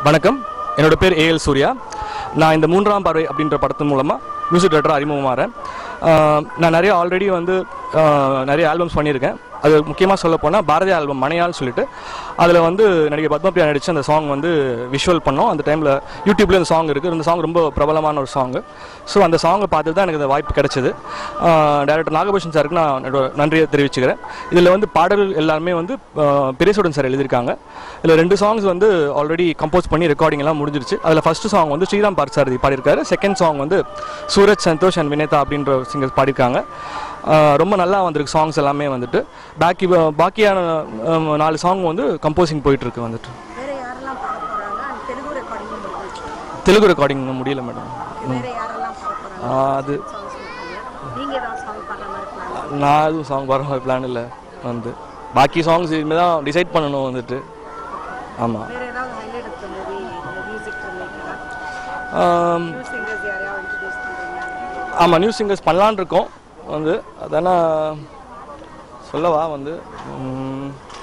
வணக்கம் என்னோட பேர் ஏஎல் சூர்யா நான் இந்த மூன்றாம் பார்வை அப்படின்ற படத்தின் மூலமாக மியூசிக் டேரக்டர் அறிமுகமாகிறேன் ஆஹ் நான் நிறைய ஆல்ரெடி வந்து ஆஹ் நிறைய ஆல்பம்ஸ் பண்ணியிருக்கேன் அது முக்கியமாக சொல்ல போனால் பாரதி ஆல்பம் மணியால் சொல்லிட்டு அதில் வந்து நடிகை பத்மபிரியா நடித்து அந்த சாங் வந்து விஷுவல் பண்ணோம் அந்த டைமில் யூடியூப்ல அந்த சாங் இருக்குது இந்த சாங் ரொம்ப பிரபலமான ஒரு சாங் ஸோ அந்த சாங்கை பார்த்து தான் எனக்கு இந்த வாய்ப்பு கிடைச்சது டேரக்டர் நாகபூஷன் சாருக்கு நான் என்னோட நன்றியை தெரிவிச்சுக்கிறேன் இதில் வந்து பாடல்கள் எல்லாருமே வந்து ஆஹ் பெரியசுடன் சார் எழுதியிருக்காங்க இதில் ரெண்டு சாங்ஸ் வந்து ஆல்ரெடி கம்போஸ் பண்ணி ரெக்கார்டிங் எல்லாம் முடிஞ்சிருச்சு அதில் ஃபர்ஸ்ட் சாங் வந்து ஸ்ரீராம் பார்சாரதி பாடியிருக்காரு செகண்ட் சாங் வந்து சூரஜ் சந்தோஷ் அண்ட் வினேதா அப்படின்ற சிங்கர்ஸ் பாடியிருக்காங்க ஆஹ் ரொம்ப நல்லா வந்திருக்கு சாங்ஸ் எல்லாமே வந்துட்டு பாக்கி பாக்கியான ஆஹ் நாலு சாங் வந்து கம்போசிங் போயிட்டு இருக்கு வந்துட்டு வேற யாரெல்லாம் பாட போறாங்க அண்ட் தெலுங்கு ரெக்கார்டிங் முடிஞ்சிருச்சு தெலுங்கு ரெக்கார்டிங் முடியல மேடம் வேற யாரெல்லாம் பாட போறாங்க அது சாங்ஸ் நீங்க ஏதாவது சாங் பாடுற மாதிரி பிளான் நான் எதுவும் சாங் பாடுற மாதிரி பிளான் இல்லை வந்து பாக்கி சாங்ஸ் இனிமேல் தான் டிசைட் பண்ணணும் வந்துட்டு ஆமாம் வேற ஏதாவது ஹைலைட் இருக்கு மூவி மியூசிக் ரிலேட்டடா நியூ சிங்கர்ஸ் யாரையாவது இன்ட்ரடியூஸ் பண்றீங்க ஆமாம் நியூ சிங்கர்ஸ் பண்ணலான் இருக்கோம் வந்து அதானா சொல்லவா வந்து உம்,